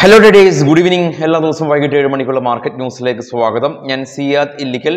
hello days good evening എല്ലാ ദിവസവും വൈകിട്ട് ഏഴ് മണിക്കുള്ള മാർക്കറ്റ് ന്യൂസിലേക്ക് സ്വാഗതം ഞാൻ സിയാദ് ഇല്ലിക്കൽ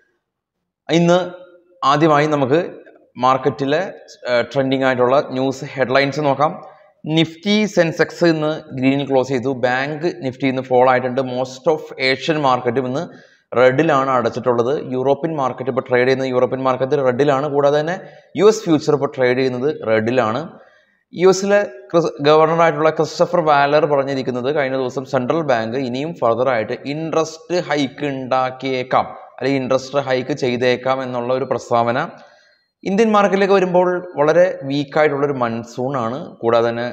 ഇന്ന് ആദ്യമായി നമുക്ക് മാർക്കറ്റിലെ ട്രെൻഡിങ് ആയിട്ടുള്ള ന്യൂസ് ഹെഡ്ലൈൻസ് നോക്കാം നിഫ്റ്റി സെൻസെക്സ് ഇന്ന് ഗ്രീനിൽ ക്ലോസ് ചെയ്തു ബാങ്ക് നിഫ്റ്റി ഇന്ന് ഫോൾ ആയിട്ടുണ്ട് മോസ്റ്റ് ഓഫ് ഏഷ്യൻ മാർക്കറ്റും ഇന്ന് റെഡിലാണ് അടച്ചിട്ടുള്ളത് യൂറോപ്യൻ മാർക്കറ്റ് ഇപ്പോൾ ട്രേഡ് ചെയ്യുന്നത് യൂറോപ്യൻ മാർക്കറ്റ് റെഡിലാണ് കൂടാതെ തന്നെ യു എസ് ഫ്യൂച്ചർ ഇപ്പോൾ ട്രേഡ് ചെയ്യുന്നത് റെഡിലാണ് യു എസിലെ ഗവർണറായിട്ടുള്ള ക്രിസ്റ്റഫർ വാലർ പറഞ്ഞിരിക്കുന്നത് കഴിഞ്ഞ ദിവസം സെൻട്രൽ ബാങ്ക് ഇനിയും ഫർദർ ആയിട്ട് ഇൻട്രസ്റ്റ് ഹൈക്ക് ഉണ്ടാക്കിയേക്കാം അല്ലെങ്കിൽ ഇൻട്രസ്റ്റ് ഹൈക്ക് ചെയ്തേക്കാം എന്നുള്ള ഒരു പ്രസ്താവന ഇന്ത്യൻ മാർക്കറ്റിലേക്ക് വരുമ്പോൾ വളരെ വീക്കായിട്ടുള്ളൊരു മൺസൂൺ ആണ് കൂടാതെ തന്നെ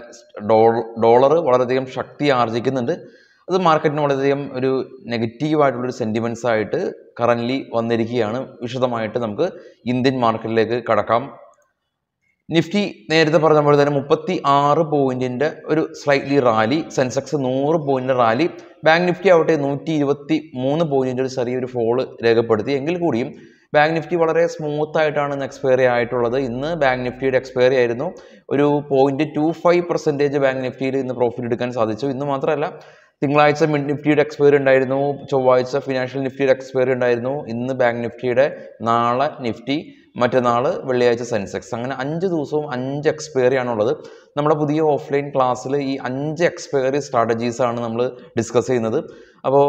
ഡോളർ വളരെയധികം ശക്തി ആർജിക്കുന്നുണ്ട് അത് മാർക്കറ്റിന് വളരെയധികം ഒരു നെഗറ്റീവായിട്ടുള്ളൊരു സെൻറ്റിമെൻറ്റ്സ് ആയിട്ട് കറൻ്റ്ലി വന്നിരിക്കുകയാണ് വിശദമായിട്ട് നമുക്ക് ഇന്ത്യൻ മാർക്കറ്റിലേക്ക് കടക്കാം നിഫ്റ്റി നേരത്തെ പറഞ്ഞ പോലെ തന്നെ മുപ്പത്തി ആറ് പോയിന്റിന്റെ ഒരു സ്ലൈറ്റ്ലി റാലി സെൻസെക്സ് നൂറ് പോയിന്റിന്റെ റാലി ബാങ്ക് നിഫ്റ്റി ആവട്ടെ നൂറ്റി ഇരുപത്തി മൂന്ന് പോയിന്റിന്റെ ഒരു ചെറിയൊരു ഫോള് രേഖപ്പെടുത്തി എങ്കിൽ കൂടിയും ബാങ്ക് നിഫ്റ്റി വളരെ സ്മൂത്ത് ആയിട്ടാണ് ഇന്ന് എക്സ്പയറി ആയിട്ടുള്ളത് ഇന്ന് ബാങ്ക് നിഫ്റ്റിയുടെ എക്സ്പയറി ആയിരുന്നു ഒരു point two five percentage bank നിഫ്റ്റിയിൽ ഇന്ന് പ്രോഫിറ്റ് എടുക്കാൻ സാധിച്ചു ഇന്ന് മാത്രമല്ല തിങ്കളാഴ്ച മിഡ് നിഫ്റ്റിയുടെ എക്സ്പയറി ഉണ്ടായിരുന്നു ചൊവ്വാഴ്ച ഫിനാൻഷ്യൽ നിഫ്റ്റിയുടെ എക്സ്പയറി ഉണ്ടായിരുന്നു ഇന്ന് ബാങ്ക് നിഫ്റ്റിയുടെ നാളെ നിഫ്റ്റി മറ്റന്നാൾ വെള്ളിയാഴ്ച സെൻസെക്സ് അങ്ങനെ അഞ്ച് ദിവസവും അഞ്ച് എക്സ്പയറി ആണുള്ളത് നമ്മുടെ പുതിയ ഓഫ്ലൈൻ ക്ലാസ്സിൽ ഈ അഞ്ച് എക്സ്പയറി സ്ട്രാറ്റജീസ് ആണ് നമ്മൾ ഡിസ്കസ് ചെയ്യുന്നത് അപ്പോൾ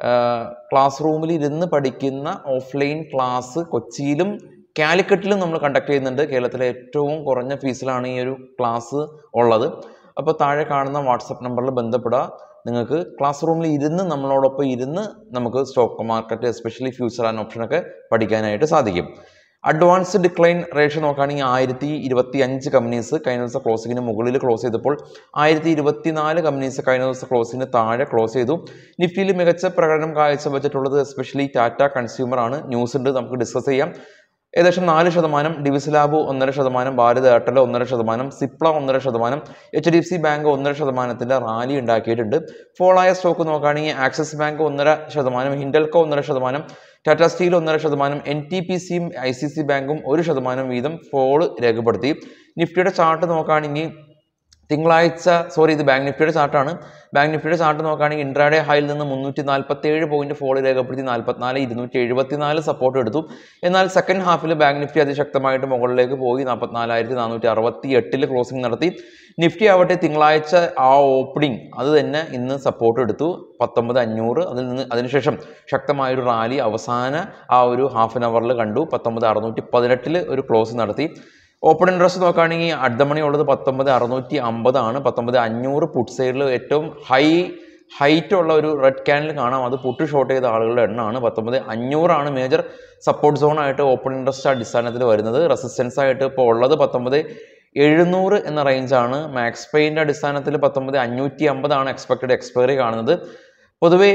ക്ലാസ് റൂമിൽ ഇരുന്ന് പഠിക്കുന്ന ഓഫ്ലൈൻ ക്ലാസ് കൊച്ചിയിലും കാലിക്കറ്റിലും നമ്മൾ കണ്ടക്ട് ചെയ്യുന്നുണ്ട് കേരളത്തിലെ ഏറ്റവും കുറഞ്ഞ ഫീസിലാണ് ഈ ഒരു ക്ലാസ് ഉള്ളത് അപ്പോൾ താഴെ കാണുന്ന വാട്സപ്പ് നമ്പറിൽ ബന്ധപ്പെടുക നിങ്ങൾക്ക് ക്ലാസ് റൂമിൽ ഇരുന്ന് നമ്മളോടൊപ്പം ഇരുന്ന് നമുക്ക് stock market especially future and ഓപ്ഷനൊക്കെ പഠിക്കാനായിട്ട് സാധിക്കും അഡ്വാൻസ് ഡിക്ലൈൻ റേഷ്യോ നോക്കുകയാണെങ്കിൽ ആയിരത്തി ഇരുപത്തി അഞ്ച് കമ്പനീസ് കഴിഞ്ഞ ദിവസം ക്ലോസിങ്ങിന് മുകളിൽ ക്ലോസ് ചെയ്തപ്പോൾ ആയിരത്തി ഇരുപത്തിനാല് കമ്പനീസ് കഴിഞ്ഞ ദിവസം ക്ലോസിന് താഴെ ക്ലോസ് ചെയ്തു നിഫ്റ്റിയിൽ മികച്ച പ്രകടനം കാഴ്ചവെച്ചിട്ടുള്ളത് എസ്പെഷ്യലി ടാറ്റ കൺസ്യൂമർ ആണ് ന്യൂസ് ഉണ്ട് നമുക്ക് ഡിസ്കസ് ചെയ്യാം ഏകദേശം നാല് ശതമാനം ഡിവിസ് ലാബ് ഒന്നര ശതമാനം ഭാരത് എയർടെൽ ഒന്നര ശതമാനം സിപ്ല ഒന്നര ശതമാനം H D F C bank ഒന്നര ശതമാനത്തിൻ്റെ റാലി ഉണ്ടാക്കിയിട്ടുണ്ട് ഫോളായ സ്റ്റോക്ക് നോക്കുകയാണെങ്കിൽ ആക്സിസ് ബാങ്ക് ഒന്നര ശതമാനം ഹിൻഡൽക്കോ ഒന്നര ശതമാനം ടാറ്റ സ്റ്റീൽ ഒന്നര ശതമാനം എൻ ടി പി സിയും ഐ സി സി ബാങ്കും ഒരു ശതമാനം വീതം ഫോള് രേഖപ്പെടുത്തി നിഫ്റ്റിയുടെ ചാർട്ട് നോക്കുകയാണെങ്കിൽ തിങ്കളാഴ്ച സോറി ഇത് ബാങ്ക് നിഫ്റ്റിയുടെ ചാർട്ടാണ് ബാങ്ക് നിഫ്റ്റിയുടെ ചാർട്ട് നോക്കുകയാണെങ്കിൽ ഇൻട്രാഡേ ഹൈയിൽ നിന്ന് മുന്നൂറ്റി നാൽപ്പത്തി ഏഴ് പോയിന്റ് ഫോൾ രേഖപ്പെടുത്തി നാൽപ്പത്തിനാല് ഇരുന്നൂറ്റി എഴുപത്തിനാല് സപ്പോർട്ട് എടുത്തു എന്നാൽ സെക്കൻഡ് ഹാഫിൽ ബാങ്ക് നിഫ്റ്റി അതിശക്തമായിട്ട് മുകളിലേക്ക് പോയി നാൽപ്പത്തിനാലായിരത്തി നാനൂറ്റി അറുപത്തി എട്ടിൽ ക്ലോസിംഗ് നടത്തി നിഫ്റ്റി ആവട്ടെ തിങ്കളാഴ്ച ആ ഓപ്പണിംഗ് അത് തന്നെ ഇന്ന് സപ്പോർട്ട് എടുത്തു പത്തൊമ്പത് അഞ്ഞൂറ് അതിൽ നിന്ന് അതിനുശേഷം ശക്തമായൊരു റാലി അവസാന ആ ഒരു ഹാഫ് ആൻ അവറിൽ കണ്ടു പത്തൊമ്പത് അറുന്നൂറ്റി പതിനെട്ടിൽ ഒരു ക്ലോസ് നടത്തി ഓപ്പൺ ഇൻട്രസ്റ്റ് നോക്കുകയാണെങ്കിൽ അഡ്ഡമണി ഉള്ളത് പത്തൊമ്പത് അറുന്നൂറ്റി അമ്പതാണ് പത്തൊമ്പത് അഞ്ഞൂറ് പുട്ട് സൈഡിൽ ഏറ്റവും ഹൈ ഹൈറ്റ് ഉള്ള ഒരു റെഡ് ക്യാനിൽ കാണാം അത് പുട്ട് ഷോട്ട് ചെയ്ത ആളുകളുടെ എണ്ണമാണ് പത്തൊമ്പത് അഞ്ഞൂറാണ് മേജർ സപ്പോർട്ട് സോൺ ആയിട്ട് ഓപ്പൺ ഇൻട്രസ്റ്റ് അടിസ്ഥാനത്തിൽ വരുന്നത് റെസിസ്റ്റൻസ് ആയിട്ട് ഇപ്പോൾ ഉള്ളത് പത്തൊമ്പത് എഴുന്നൂറ് എന്ന റേഞ്ചാണ് മാക്സ് പെയിൻ്റെ അടിസ്ഥാനത്തിൽ പത്തൊമ്പത് അഞ്ഞൂറ്റി അമ്പതാണ് എക്സ്പെക്റ്റഡ് എക്സ്പയറി കാണുന്നത് പൊതുവേ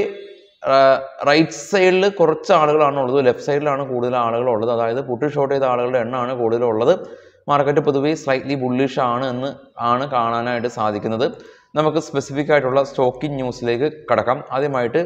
റൈറ്റ് സൈഡിൽ കുറച്ച് ആളുകളാണ് ഉള്ളത് ലെഫ്റ്റ് സൈഡിലാണ് കൂടുതൽ ആളുകൾ ഉള്ളത് അതായത് പുട്ട് ഷോട്ട് ചെയ്ത ആളുകളുടെ എണ്ണമാണ് കൂടുതലുള്ളത് മാർക്കറ്റ് പൊതുവേ സ്ലൈറ്റ്ലി ബുള്ളിഷ് ആണ് എന്ന് ആണ് കാണാനായിട്ട് സാധിക്കുന്നത് നമുക്ക് സ്പെസിഫിക് ആയിട്ടുള്ള സ്റ്റോക്കിംഗ് ന്യൂസിലേക്ക് കടക്കാം ആദ്യമായിട്ട്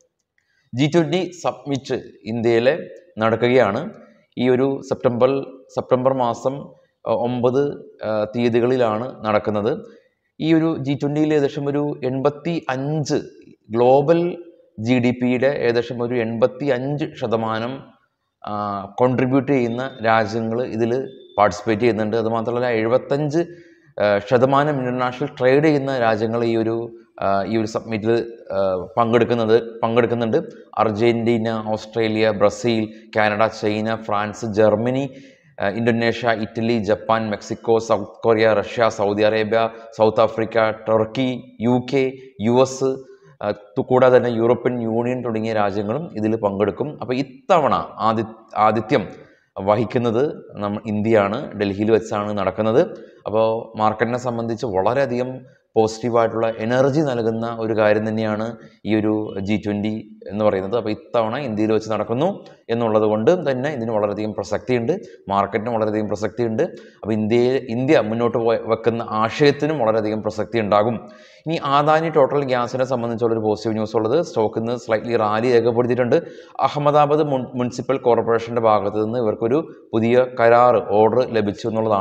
ജി ട്വൻ്റി സബ്മിറ്റ് ഇന്ത്യയിൽ നടക്കുകയാണ് ഈ ഒരു സെപ്റ്റംബർ സെപ്റ്റംബർ മാസം ഒമ്പത് തീയതികളിലാണ് നടക്കുന്നത് ഈ ഒരു ജി ട്വൻ്റിയിൽ ഏകദേശം ഒരു എൺപത്തി അഞ്ച് ഗ്ലോബൽ ജി ഡി പിയുടെ ഏകദേശം ഒരു എൺപത്തി അഞ്ച് ശതമാനം കോൺട്രിബ്യൂട്ട് ചെയ്യുന്ന രാജ്യങ്ങൾ ഇതിൽ പാർട്ടിസിപ്പേറ്റ് ചെയ്യുന്നുണ്ട് അതുമാത്രമല്ല എഴുപത്തഞ്ച് ശതമാനം ഇൻ്റർനാഷണൽ ട്രേഡ് ചെയ്യുന്ന രാജ്യങ്ങൾ ഈ ഒരു ഈ ഒരു സബ്മിറ്റിൽ പങ്കെടുക്കുന്നത് പങ്കെടുക്കുന്നുണ്ട് Argentina Australia Brazil Canada China France Germany Indonesia Italy Japan Mexico South Korea Russia Saudi Arabia South Africa Turkey U K U S കൂടാതെ തന്നെ യൂറോപ്യൻ യൂണിയൻ തുടങ്ങിയ രാജ്യങ്ങളും ഇതിൽ പങ്കെടുക്കും അപ്പോൾ ഇത്തവണ ആദി ആതിഥ്യം വഹിക്കുന്നത് നമ്മൾ ഇന്ത്യയാണ് ഡൽഹിയിൽ വെച്ചാണ് നടക്കുന്നത് അപ്പോൾ മാർക്കറ്റിനെ സംബന്ധിച്ച് വളരെയധികം പോസിറ്റീവായിട്ടുള്ള എനർജി നൽകുന്ന ഒരു കാര്യം തന്നെയാണ് ഈ ഒരു ജി ട്വൻ്റി എന്ന് പറയുന്നത് അപ്പോൾ ഇത്തവണ ഇന്ത്യയിൽ വെച്ച് നടക്കുന്നു എന്നുള്ളത് കൊണ്ട് തന്നെ ഇതിന് വളരെയധികം പ്രസക്തിയുണ്ട് മാർക്കറ്റിന് വളരെയധികം പ്രസക്തിയുണ്ട് അപ്പോൾ ഇന്ത്യയിൽ ഇന്ത്യ മുന്നോട്ട് പോയി വെക്കുന്ന ആശയത്തിനും വളരെയധികം പ്രസക്തി ഉണ്ടാകും ഇനി ആദാനി ടോട്ടൽ ഗ്യാസിനെ സംബന്ധിച്ചുള്ളൊരു പോസിറ്റീവ് ന്യൂസ് ഉള്ളത് സ്റ്റോക്കിൽ നിന്ന് സ്ലൈറ്റ്ലി റാലി രേഖപ്പെടുത്തിയിട്ടുണ്ട് അഹമ്മദാബാദ് മുൻ മുനിസിപ്പൽ കോർപ്പറേഷൻ്റെ ഭാഗത്ത് നിന്ന് ഇവർക്കൊരു പുതിയ കരാർ ഓർഡർ ലഭിച്ചു എന്നുള്ളതാണ്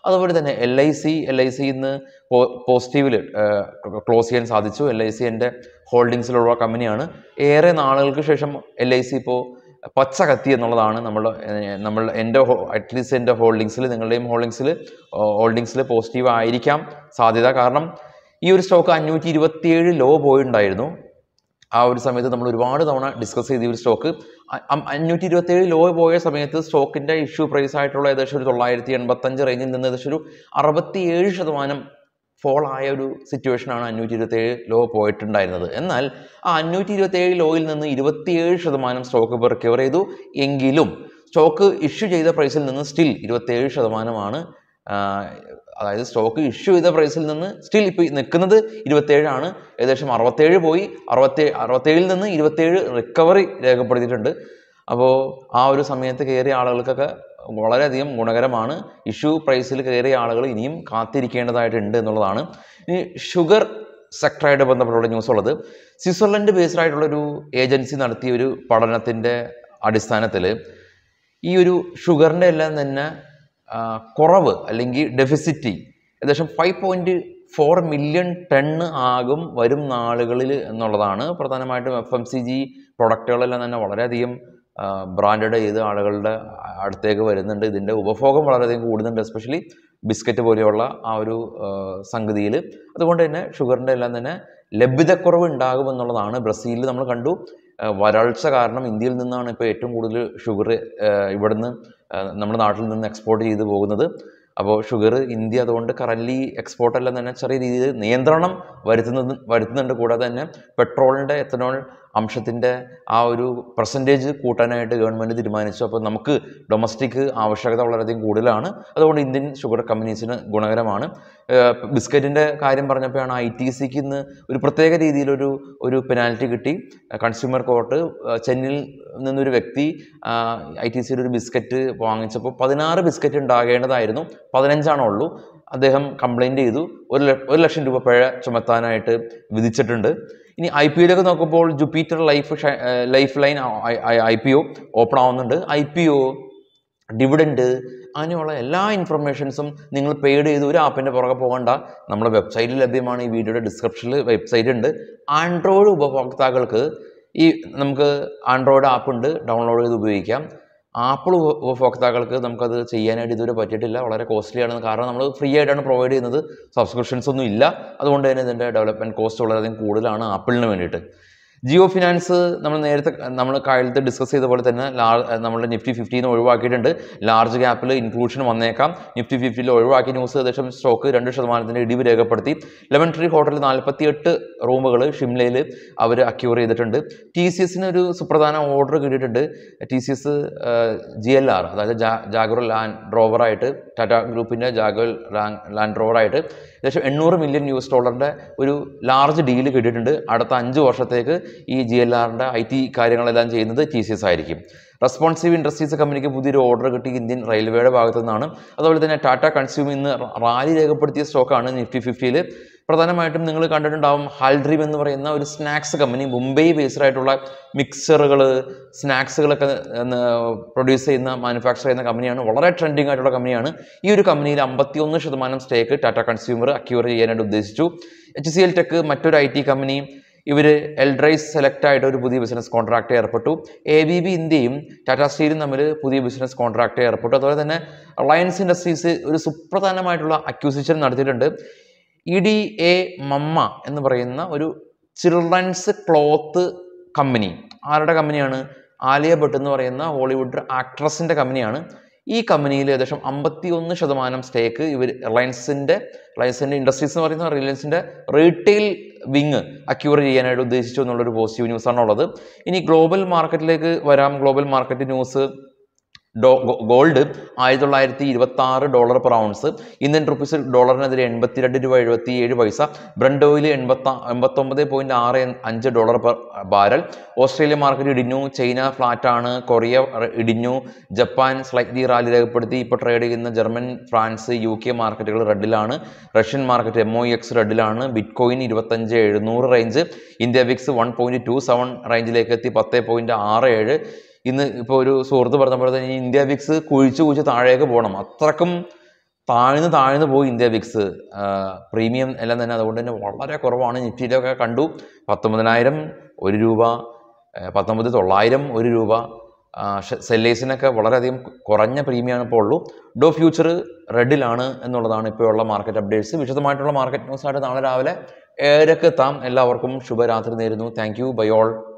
അതുപോലെ തന്നെ L I C L I C ഇന്ന് പോസിറ്റീവിൽ ക്ലോസ് ചെയ്യാൻ സാധിച്ചു എൽ ഐ സി എൻ്റെ ഹോൾഡിങ്സിലുള്ള കമ്പനിയാണ് ഏറെ നാളുകൾക്ക് ശേഷം എൽ ഐ സി ഇപ്പോൾ പച്ച കത്തി എന്നുള്ളതാണ് നമ്മൾ നമ്മൾ എൻ്റെ അറ്റ്ലീസ്റ്റ് എൻ്റെ ഹോൾഡിങ്സിൽ നിങ്ങളുടെയും ഹോൾഡിങ്സിൽ ഹോൾഡിങ്സിൽ പോസിറ്റീവ് ആയിരിക്കാം സാധ്യത കാരണം ഈ ഒരു സ്റ്റോക്ക് അഞ്ഞൂറ്റി ഇരുപത്തിയേഴ് ലോ പോയിട്ടുണ്ടായിരുന്നു ആ ഒരു സമയത്ത് നമ്മൾ ഒരുപാട് തവണ ഡിസ്കസ് ചെയ്ത ഈ ഒരു സ്റ്റോക്ക് അഞ്ഞൂറ്റി ഇരുപത്തേഴ് ലോ പോയ സമയത്ത് സ്റ്റോക്കിന്റെ ഇഷ്യൂ പ്രൈസ് ആയിട്ടുള്ള ഏകദേശം ഒരു തൊള്ളായിരത്തി എൺപത്തഞ്ച് റേഞ്ചിൽ നിന്ന് ഏകദേശം ഒരു അറുപത്തിയേഴ് ശതമാനം ഫോൾ ആയ ഒരു സിറ്റുവേഷനാണ് അഞ്ഞൂറ്റി ഇരുപത്തേഴ് ലോ പോയിട്ടുണ്ടായിരുന്നത് എന്നാൽ ആ അഞ്ഞൂറ്റി ഇരുപത്തേഴ് ലോയിൽ നിന്ന് ഇരുപത്തിയേഴ് ശതമാനം സ്റ്റോക്ക് ഇപ്പോൾ റിക്കവർ ചെയ്തു എങ്കിലും സ്റ്റോക്ക് ഇഷ്യൂ ചെയ്ത പ്രൈസിൽ നിന്ന് സ്റ്റിൽ ഇരുപത്തേഴ് ശതമാനമാണ് ആ, അതായത് സ്റ്റോക്ക് ഇഷ്യൂ ചെയ്ത പ്രൈസിൽ നിന്ന് സ്റ്റിൽ ഇപ്പോൾ നിൽക്കുന്നത് ഇരുപത്തേഴാണ് ഏകദേശം അറുപത്തേഴ് പോയി അറുപത്തേ അറുപത്തേഴിൽ നിന്ന് ഇരുപത്തേഴ് റിക്കവറി രേഖപ്പെടുത്തിയിട്ടുണ്ട് അപ്പോൾ ആ ഒരു സമയത്ത് കയറിയ ആളുകൾക്കൊക്കെ വളരെയധികം ഗുണകരമാണ് ഇഷ്യൂ പ്രൈസിൽ കയറിയ ആളുകൾ ഇനിയും കാത്തിരിക്കേണ്ടതായിട്ടുണ്ട് എന്നുള്ളതാണ് ഇനി ഷുഗർ സെക്ടറായിട്ട് ബന്ധപ്പെട്ടുള്ള ന്യൂസ് ഉള്ളത് സ്വിറ്റ്സർലൻഡ് ബേസ്ഡ് ആയിട്ടുള്ള ഒരു ഏജൻസി നടത്തിയ ഒരു പഠനത്തിൻ്റെ അടിസ്ഥാനത്തിൽ ഈ ഒരു ഷുഗറിൻ്റെ എല്ലാം തന്നെ ആ, കുറവ് അല്ലെങ്കിൽ ഡെഫിസിറ്റി ഏകദേശം five point four million tonne ആകും വരും നാളുകളിൽ എന്നുള്ളതാണ് പ്രധാനമായിട്ടും എഫ് എം സി ജി പ്രൊഡക്റ്റുകളെല്ലാം തന്നെ വളരെയധികം ബ്രാൻഡഡ് ചെയ്ത് ആളുകളുടെ അടുത്തേക്ക് വരുന്നുണ്ട് ഇതിൻ്റെ ഉപഭോഗം വളരെയധികം കൂടുന്നുണ്ട് എസ്പെഷ്യലി ബിസ്ക്കറ്റ് പോലെയുള്ള ആ ഒരു സംഗതിയിൽ അതുകൊണ്ട് തന്നെ ഷുഗറിൻ്റെ എല്ലാം തന്നെ ലഭ്യതക്കുറവ് ഉണ്ടാകുമെന്നുള്ളതാണ് ബ്രസീലിൽ നമ്മൾ കണ്ടു ആ, വരൾച്ച കാരണം ഇന്ത്യയിൽ നിന്നാണ് ഇപ്പോൾ ഏറ്റവും കൂടുതൽ ഷുഗർ ഇവിടുന്ന് ആ, നമ്മുടെ നാട്ടിൽ നിന്ന് എക്സ്പോർട്ട് ചെയ്തു പോകുന്നത് അപ്പോൾ ഷുഗർ ഇന്ത്യ അതുകൊണ്ട് കറൻലി എക്സ്പോർട്ടെല്ലാം തന്നെ ചെറിയ രീതിയിൽ നിയന്ത്രണം വരുത്തുന്നത് വരുത്തുന്നുണ്ട് കൂടാതെ തന്നെ പെട്രോളിൻ്റെ എത്തനോൾ അംശത്തിൻ്റെ ആ ഒരു പെർസെൻറ്റേജ് കൂട്ടാനായിട്ട് ഗവൺമെൻറ് തീരുമാനിച്ചു അപ്പോൾ നമുക്ക് ഡൊമസ്റ്റിക് ആവശ്യകത വളരെയധികം കൂടുതലാണ് അതുകൊണ്ട് ഇന്ത്യൻ ഷുഗർ കമ്പനീസിന് ഗുണകരമാണ് ബിസ്ക്കറ്റിൻ്റെ കാര്യം പറഞ്ഞപ്പോഴാണ് ഐ ടി സിക്ക് ഇന്ന് ഒരു പ്രത്യേക രീതിയിലൊരു ഒരു പെനാൽറ്റി കിട്ടി കൺസ്യൂമർ കോർട്ട് ചെന്നിൽ നിന്നൊരു വ്യക്തി ഐ ടി സിയുടെ ഒരു ബിസ്ക്കറ്റ് വാങ്ങിച്ചപ്പോൾ പതിനാറ് ബിസ്ക്കറ്റ് ഉണ്ടാകേണ്ടതായിരുന്നു പതിനഞ്ചാണേ ഉള്ളൂ അദ്ദേഹം കംപ്ലൈൻറ്റ് ചെയ്തു ഒരു ല- ഒരു ലക്ഷം രൂപ പിഴ ചുമത്താനായിട്ട് വിധിച്ചിട്ടുണ്ട് ഇനി ഐ പി ഒയിലൊക്കെ നോക്കുമ്പോൾ ജുപ്പിറ്റർ ലൈഫ് ഷ- ഏർ life line I P O open ആവുന്നുണ്ട് ഐ പി ഒ ഡിവിഡൻഡ് അങ്ങനെയുള്ള എല്ലാ ഇൻഫർമേഷൻസും നിങ്ങൾ പെയ്ഡ് ചെയ്ത് ഒരു ആപ്പിൻ്റെ പുറകെ പോകണ്ട നമ്മുടെ വെബ്സൈറ്റിൽ ലഭ്യമാണ് ഈ വീഡിയോയുടെ ഡിസ്ക്രിപ്ഷനിൽ വെബ്സൈറ്റ് ഉണ്ട് ആൻഡ്രോയിഡ് ഉപഭോക്താക്കൾക്ക് ഈ നമുക്ക് ആൻഡ്രോയിഡ് ആപ്പ് ഉണ്ട് ഡൗൺലോഡ് ചെയ്ത് ഉപയോഗിക്കാം ആപ്പിൾ ഉപ- ഉപഭോക്താക്കൾക്ക് നമുക്കത് ചെയ്യാനായിട്ട് ഇതുവരെ പറ്റിയിട്ടില്ല വളരെ കോസ്റ്റ്ലിയാണ് കാരണം നമ്മൾ ഫ്രീ ആയിട്ടാണ് പ്രൊവൈഡ് ചെയ്യുന്നത് സബ്സ്ക്രിപ്ഷൻസ് ഒന്നും ഇല്ല അതുകൊണ്ട് തന്നെ ഇതിൻ്റെ ഡെവലപ്മെൻറ്റ് കോസ്റ്റ് വളരെയധികം കൂടുതലാണ് ആപ്പിളിന് വേണ്ടിയിട്ട് ജിയോ ഫിനാൻസ് നമ്മൾ നേരത്തെ നമ്മൾ കാലത്ത് ഡിസ്കസ് ചെയ്ത പോലെ തന്നെ ലാർ നമ്മുടെ നിഫ്റ്റി ഫിഫ്റ്റിന്ന് ഒഴിവാക്കിയിട്ടുണ്ട് ലാർജ് ക്യാപ്പിൽ ഇൻക്ലൂഷൻ വന്നേക്കാം നിഫ്റ്റി ഫിഫ്റ്റിയിൽ ഒഴിവാക്കിയ ന്യൂസ് ഏകദേശം സ്റ്റോക്ക് രണ്ട് ശതമാനത്തിൻ്റെ ഇടിവ് രേഖപ്പെടുത്തി ലെമൺ ട്രീ ഹോട്ടലിൽ നാൽപ്പത്തിയെട്ട് റൂമുകൾ ഷിംലയിൽ അവർ അക്യൂർ ചെയ്തിട്ടുണ്ട് ടി സി എസിന് ഒരു സുപ്രധാന ഓർഡർ കിട്ടിയിട്ടുണ്ട് T C S J L R അതായത് ജാ ജാഗർ ലാൻഡ് റോവറായിട്ട് ടാറ്റ ഗ്രൂപ്പിൻ്റെ ജാഗർ ലാൻഡ് റോവറായിട്ട് ഏകദേശം എണ്ണൂറ് മില്യൺ യു എസ് ഡോളറിൻ്റെ ഒരു ലാർജ് ഡീല് കിട്ടിയിട്ടുണ്ട് അടുത്ത അഞ്ച് വർഷത്തേക്ക് ഈ ജി എൽ ആറിൻ്റെ ഐ ടി കാര്യങ്ങളെല്ലാം ചെയ്യുന്നത് ടി സി എസ് ആയിരിക്കും റെസ്പോൺസീവ് ഇൻഡസ്ട്രീസ് കമ്പനിക്ക് പുതിയൊരു ഓർഡർ കിട്ടി ഇന്ത്യൻ റെയിൽവേയുടെ ഭാഗത്തു നിന്നാണ് അതുപോലെ തന്നെ ടാറ്റ കൺസ്യൂം ഇന്ന് റാലി രേഖപ്പെടുത്തിയ സ്റ്റോക്കാണ് നിഫ്റ്റി ഫിഫ്റ്റിയിൽ പ്രധാനമായിട്ടും നിങ്ങൾ കണ്ടിട്ടുണ്ടാവും ഹാൽഡ്രീം എന്ന് പറയുന്ന ഒരു സ്നാക്സ് കമ്പനി മുംബൈ ബേസ്ഡ് ആയിട്ടുള്ള മിക്സറുകൾ സ്നാക്സുകളൊക്കെ പ്രൊഡ്യൂസ് ചെയ്യുന്ന മാനുഫാക്ചർ ചെയ്യുന്ന കമ്പനിയാണ് വളരെ ട്രെൻഡിങ് ആയിട്ടുള്ള കമ്പനിയാണ് ഈ ഒരു കമ്പനിയിൽ അമ്പത്തിയൊന്ന് ശതമാനം സ്റ്റേക്ക് ടാറ്റ കൺസ്യൂമർ അക്യൂർ ചെയ്യാനായിട്ട് ഉദ്ദേശിച്ചു എച്ച് സി എൽ ടെക് മറ്റൊരു ഐ ടി കമ്പനി ഇവർ എൽഡ്രൈസ് സെലക്ട് ആയിട്ട് ഒരു പുതിയ ബിസിനസ് കോൺട്രാക്ട് ഏർപ്പെട്ടു എ ബി ബി ഇന്ത്യയും ടാറ്റ സ്റ്റീലും തമ്മിൽ പുതിയ ബിസിനസ് കോൺട്രാക്ട് ഏർപ്പെട്ടു അതുപോലെ തന്നെ റിലയൻസ് ഇൻഡസ്ട്രീസ് ഒരു സുപ്രധാനമായിട്ടുള്ള അക്യൂസിഷൻ നടത്തിയിട്ടുണ്ട് ഇ ഡി എ മമ്മ എന്ന് പറയുന്ന ഒരു ചിൽഡ്രൻസ് ക്ലോത്ത് കമ്പനി ആരുടെ കമ്പനിയാണ് ആലിയ ഭട്ട് എന്ന് പറയുന്ന ഹോളിവുഡ് ആക്ട്രസിൻ്റെ കമ്പനിയാണ് ഈ കമ്പനിയിൽ ഏകദേശം അമ്പത്തി ഒന്ന് ശതമാനം സ്റ്റേക്ക് ഇവർ റിലയൻസിൻ്റെ റിലയൻസിൻ്റെ ഇൻഡസ്ട്രീസ് എന്ന് പറയുന്ന റിലയൻസിൻ്റെ റീറ്റെയിൽ വിങ് അക്യൂർ ചെയ്യാനായിട്ട് ഉദ്ദേശിച്ചു എന്നുള്ളൊരു പോസിറ്റീവ് ന്യൂസാണ് ഉള്ളത് ഇനി ഗ്ലോബൽ മാർക്കറ്റിലേക്ക് വരാം ഗ്ലോബൽ മാർക്കറ്റ് ന്യൂസ് ഡോ ഗോ- ഗോൾഡ് ആയിരത്തി തൊള്ളായിരത്തി ഇരുപത്തി ആറ് ഡോളർ പെർ ഔൺസ് ഇന്ത്യൻ റുപ്പീസിൽ ഡോളറിനെതിരെ എൺപത്തിരണ്ട് രൂപ എഴുപത്തി ഏഴ് പൈസ ബ്രണ്ട് ഓയിൽ എൺപത്തി എൺപത്തൊമ്പത് പോയിന്റ് ആറ് അഞ്ച് dollar per barrel Australia market ഇടിഞ്ഞു ചൈന ഫ്ലാറ്റ് ആണ് കൊറിയ റ- ഇടിഞ്ഞു ജപ്പാൻ സ്ലൈറ്റ്ലി റാലി രേഖപ്പെടുത്തി ഇപ്പോൾ ട്രേഡ് ചെയ്യുന്ന ജർമ്മൻ ഫ്രാൻസ് യു കെ മാർക്കറ്റുകൾ റെഡിലാണ് Russian market M O X റെഡിലാണ് ബിറ്റ് കോയിൻ ഇരുപത്തഞ്ച് എഴുന്നൂറ് range India VIX one point two seven റേഞ്ചിലേക്ക് എത്തി പത്ത് പോയിന്റ് ആറ് ഏഴ് ഇന്ന് ഇപ്പോൾ ഒരു സുഹൃത്ത് പറഞ്ഞ പോലെ തന്നെ ഈ ഇന്ത്യ വിക്സ് കുഴിച്ച് കുഴിച്ച് താഴേക്ക് പോകണം അത്രക്കും താഴ്ന്ന് താഴ്ന്ന് പോയി ഇന്ത്യ വിക്സ് പ്രീമിയം എല്ലാം തന്നെ അതുകൊണ്ട് തന്നെ വളരെ കുറവാണ് നിഫ്റ്റിയിലൊക്കെ കണ്ടു പത്തൊമ്പതിനായിരം ഒരു രൂപ ആ, പത്തൊമ്പത് തൊള്ളായിരം ഒരു രൂപ സെല്ലേഴ്സിനൊക്കെ വളരെയധികം കുറഞ്ഞ പ്രീമിയമാണ് ഇപ്പോൾ ഉള്ളൂ ഡോ ഫ്യൂച്ചർ റെഡിലാണ് എന്നുള്ളതാണ് ഇപ്പോഴുള്ള മാർക്കറ്റ് അപ്ഡേറ്റ്സ് വിശദമായിട്ടുള്ള മാർക്കറ്റ് ന്യൂസായിട്ട് നാളെ രാവിലെ ഏഴരക്ക് എത്താം എല്ലാവർക്കും ശുഭരാത്രി നേരുന്നു താങ്ക് യു ബൈ ഓൾ